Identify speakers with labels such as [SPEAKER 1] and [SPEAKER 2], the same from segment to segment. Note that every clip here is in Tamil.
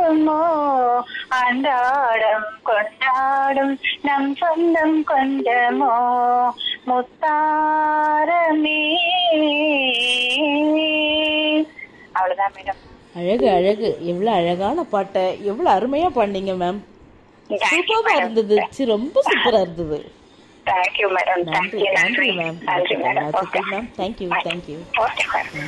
[SPEAKER 1] தீருமோ அன்றாடம் கொண்டாடும் நம் சொந்தம் கொஞ்சமோ முத்தாரமே அவ்வளவுதான் மேடம்
[SPEAKER 2] அழகு அழகு எவ்வளோ அழகான பாட்டை எவ்வளோ அருமையாக பாடினீங்க மேம் சூப்பராக இருந்தது சி, ரொம்ப சூப்பராக இருந்தது
[SPEAKER 1] தேங்க்யூ மேடம்
[SPEAKER 2] நன்றி
[SPEAKER 1] தேங்க்யூ
[SPEAKER 2] நன்றி
[SPEAKER 1] நன்றி
[SPEAKER 2] மேம்
[SPEAKER 1] நன்றி மேடம் ஓகே
[SPEAKER 2] வாழ்த்துக்கள் ma'am thank you thank you
[SPEAKER 1] okay madam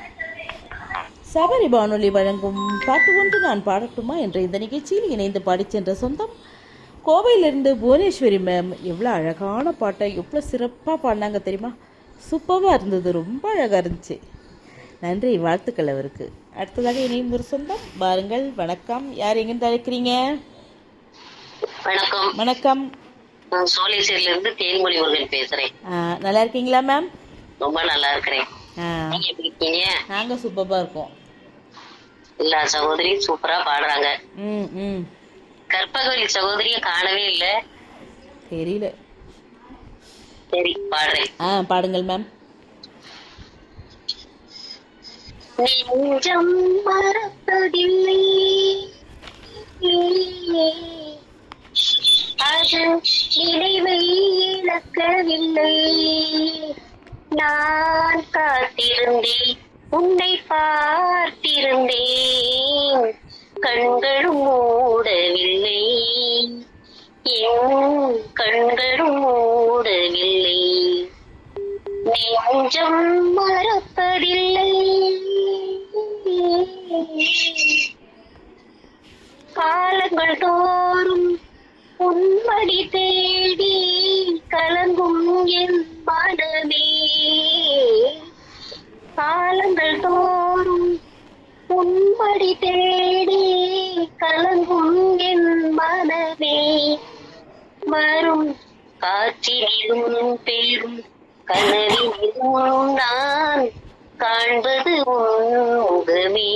[SPEAKER 2] Sabari வானொலி வழங்கும் பாட்டு ஒன்று நான் பாடட்டுமா என்ற இந்த நிகழ்ச்சியில் இணைந்து பாடிச் சென்ற சொந்தம் கோவையிலிருந்து புவனேஸ்வரி மேம் எவ்வளோ அழகான பாட்டை எவ்வளோ சிறப்பாக பாடினாங்க தெரியுமா சூப்பராக இருந்தது ரொம்ப அழகாக இருந்துச்சு நன்றி வாழ்த்துக்கள் அவருக்கு அடுத்ததாக இணையும் ஒரு சொந்தம் பாருங்கள் வணக்கம் யார் எங்கிருந்து அழைக்கிறீங்க
[SPEAKER 3] வணக்கம்
[SPEAKER 2] வணக்கம்
[SPEAKER 3] நான் சோழேஸ்வரில இருந்து தேன்மொழி முருகன் பேசுறேன்
[SPEAKER 2] ஆ, நல்லா இருக்கீங்களா மேம்
[SPEAKER 3] ரொம்ப நல்லா இருக்கிறேன்
[SPEAKER 2] ஆ
[SPEAKER 3] நீங்க எப்படி இருக்கீங்க
[SPEAKER 2] நாங்கள் சூப்பராக இருக்கோம்
[SPEAKER 3] எல்லா சகோதரியும் சூப்பரா பாடுறாங்க
[SPEAKER 2] ம் ம்
[SPEAKER 3] கற்பகவல்லி சகோதரியை காணவே இல்ல
[SPEAKER 2] தெரியல
[SPEAKER 3] சரி பாடுறேன்
[SPEAKER 2] ஆ பாடுங்கள் மேம்
[SPEAKER 3] நெஞ்சம் மறப்பதில்லை அது நினைவை இழக்கவில்லை நான் காத்திருந்தேன் உன்னை பார்த்திருந்தேன் கண்களும் மூடவில்லை என் கண்களும் மூடவில்லை நெஞ்சம் மறப்பதில்லை காலங்கள் தோறும் உன்மடி தேடி கலங்கும் என் மனமே காலங்கள் தோறும் உன்மடி தேடி கலங்கும் என் மனமே வரும் காற்றினிலும் பெரும் கனவினிலும் நான் காண்பது உன் முகமே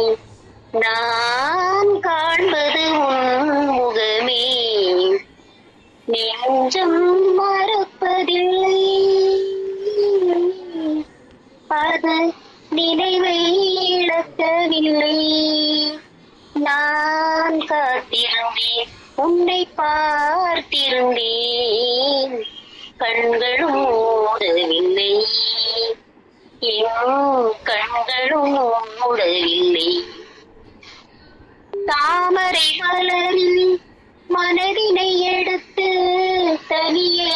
[SPEAKER 3] நான் காண்பது உன் முகமே நெஞ்சம் மறப்பதில்லை அது நினைவை இழக்கவில்லை நான் காத்திருந்தேன் உன்னை பார்த்திருந்தேன் கண்களும் மூடவில்லை என் கண்களும் மூடவில்லை தாமரை மலரில் மனதினை எடுத்து தனியே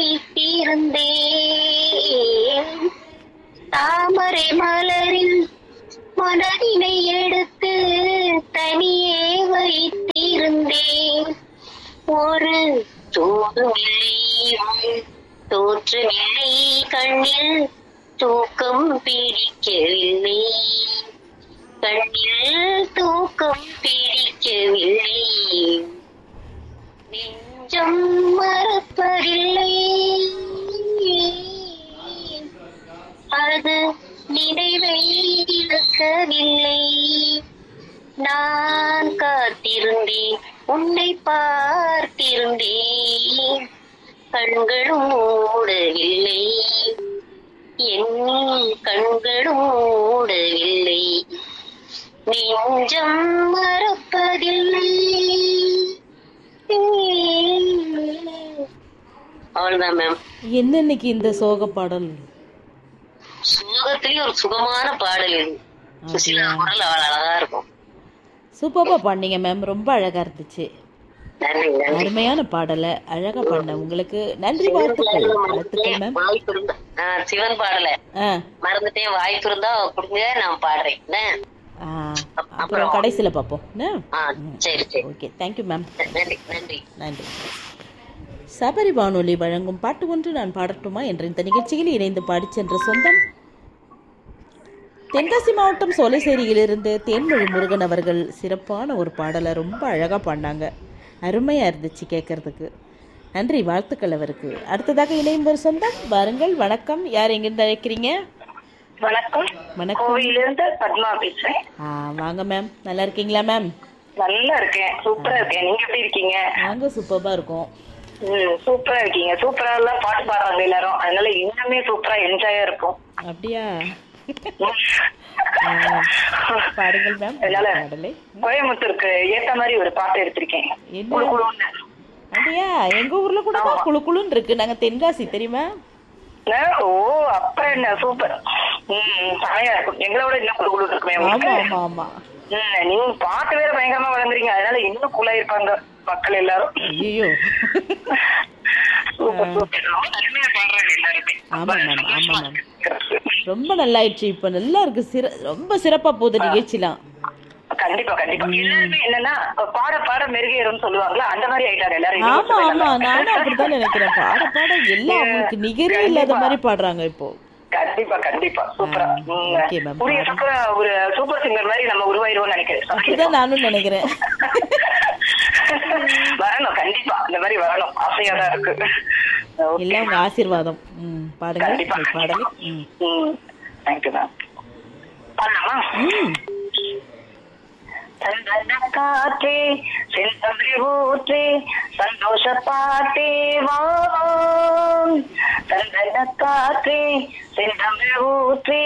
[SPEAKER 3] வைத்திருந்தேன் தாமரை மலரில் மனதினை எடுத்து தனியே வைத்திருந்தேன் ஒரு தூதுமில்லை தோற்றமில்லை கண்ணில் தூக்கம் பிடிக்கவில்லை கண்ணில் தூக்கம் பிடிக்கவில்லை நெஞ்சம் மறப்பதில்லை அது நினைவை இழக்கவில்லை நான் காத்திருந்தேன் உன்னை பார்த்திருந்தேன் கண்களும் மூடவில்லை என் கண்களும் மூடவில்லை நெஞ்சம் மறப்பதில்லை அவ்வளவுதான் மேம்
[SPEAKER 2] என்ன இன்னைக்கு இந்த சோக பாடல்
[SPEAKER 3] சுகத்திலேயே ஒரு சுகமான பாடல் இது சுசிலா குரல் அவள் அழகா இருக்கும்
[SPEAKER 2] சூப்பராக பாடினீங்க மேம் ரொம்ப அழகா இருந்துச்சு
[SPEAKER 3] நன்றி நன்றி
[SPEAKER 2] அருமையான பாடலை அழகா பாடின உங்களுக்கு நன்றி வாழ்த்துக்கள் வாழ்த்துக்கள் மேம்
[SPEAKER 3] வாய்ப்பு இருந்தா ஆ, சிவன் பாடல
[SPEAKER 2] ஆ
[SPEAKER 3] மறந்துட்டேன் வாய்ப்பு இருந்தா கொடுங்க நான் பாடுறேன் என்ன?
[SPEAKER 2] ஆ, அப்புறம் கடைசியில் பார்ப்போம் என்ன
[SPEAKER 3] ஆ சரி சரி
[SPEAKER 2] ஓகே தேங்க்யூ மேம்
[SPEAKER 3] நன்றி நன்றி
[SPEAKER 2] நன்றி சபரி வானொலி வழங்கும் பாட்டு ஒன்று நான் பாடட்டுமா என்ற இந்த நிகழ்ச்சியில் இணைந்து பாடிச் சென்ற சொந்தம் தென்காசி மாவட்டம் சோலைசேரியிலிருந்து தேன்மொழி முருகன் அவர்கள் சிறப்பான ஒரு பாடலை ரொம்ப அழகாக பாடினாங்க அருமையாக இருந்துச்சு கேட்கறதுக்கு நன்றி வாழ்த்துக்கள் அவருக்கு அடுத்ததாக இணையும் ஒரு சொந்தம் வாருங்கள் வணக்கம் யார் எங்கிருந்து அழைக்கிறீங்க
[SPEAKER 1] வணக்கம்
[SPEAKER 2] வணக்கம்
[SPEAKER 1] கோவையிலிருந்து பத்மா பேசுறேன்
[SPEAKER 2] ஆ வாங்க மேம் நல்லா இருக்கீங்களா மேம்
[SPEAKER 1] நல்லா இருக்கேன் சூப்பரா இருக்கேன் நீங்க எப்படி இருக்கீங்க
[SPEAKER 2] நாங்கள் சூப்பராக இருக்கோம்
[SPEAKER 1] ம் சூப்பரா இருக்கீங்க சூப்பரா எல்லாம் பாட்டு பாடுறாங்க எல்லாரும் அதனால இன்னுமே சூப்பரா என்ஜாயா இருக்கும்
[SPEAKER 2] அப்படியா பாடுங்கள் மேம்
[SPEAKER 1] என்னால
[SPEAKER 2] பாடலை
[SPEAKER 1] கோயம்புத்தூருக்கு ஏத்த மாதிரி ஒரு பாட்டு எடுத்திருக்கேன்
[SPEAKER 2] என்ன?
[SPEAKER 1] குளு குளுன்னு.
[SPEAKER 2] அப்படியா எங்க ஊர்ல கூட தான் குளு குளுன்னு இருக்கு நாங்க தென்காசி தெரியுமா
[SPEAKER 1] ஆ, ஓ அப்ப என்ன சூப்பர் ம் செமையா இருக்கும் எங்களோட இன்னும் குளு குளு இருக்குமே
[SPEAKER 2] ஆமா
[SPEAKER 1] உங்களுக்கு
[SPEAKER 2] ஆமா ஆமா
[SPEAKER 1] ம், நீங்க பாட்டு வேற பயங்கரமா வழங்குறீங்க அதனால இன்னும் கூலா இருப்பாங்க மக்கள் எல்லாரும்
[SPEAKER 2] ஐயோ
[SPEAKER 1] சூப்பர் சூப்பர் ரொம்ப அருமையா பாடுறாங்க எல்லாருமே
[SPEAKER 2] ஆமா மேம் ஆமா மேம் ரொம்ப நல்லாயிடுச்சு இப்ப நல்லா இருக்கு சிற ரொம்ப சிறப்பா போகுது நிகழ்ச்சிலாம்
[SPEAKER 1] கண்டிப்பா கண்டிப்பா எல்லாருமே என்னன்னா பாட பாட மெருகேறும்னு சொல்லுவாங்களா அந்த மாதிரி ஆயிட்டாங்க எல்லாரும்
[SPEAKER 2] ஆமா
[SPEAKER 1] இன்னும்
[SPEAKER 2] ஆமா
[SPEAKER 1] கொஞ்சம்
[SPEAKER 2] நானும் அப்படித்தான் நினைக்கிறேன் பாட பாட எல்லாம் அவங்களுக்கு நிகரே இல்லாத மாதிரி பாடுறாங்க இப்போ
[SPEAKER 1] கண்டிப்பா கண்டிப்பா சூப்பரா
[SPEAKER 2] ஆ, okay, ma'am.
[SPEAKER 1] புரிய சூப்பரா ஒரு சூப்பர் சிங்கர் மாதிரி நம்ம உருவாயிருவோம்னு நினைக்கிறேன்
[SPEAKER 2] அப்படிதான் நானும் நினைக்கிறேன்
[SPEAKER 1] வரணும் கண்டிப்பா இந்த மாதிரி வரணும் ஆசையா தான் இருக்கு Okay.
[SPEAKER 2] எல்லாம் உங்க ஆசீர்வாதம் ம் பாடுங்க
[SPEAKER 1] கண்டிப்பா.
[SPEAKER 2] உங்கள் பாடலை ம்
[SPEAKER 1] ம் தேங்க்யூ மேம் பண்ணலாமா
[SPEAKER 2] ம்
[SPEAKER 1] சந்தன காற்றே செந்தமிழ் ஊற்றே சந்தோஷ பாட்டே வாம் சந்தன காற்றே செந்தமிழ் ஊற்றே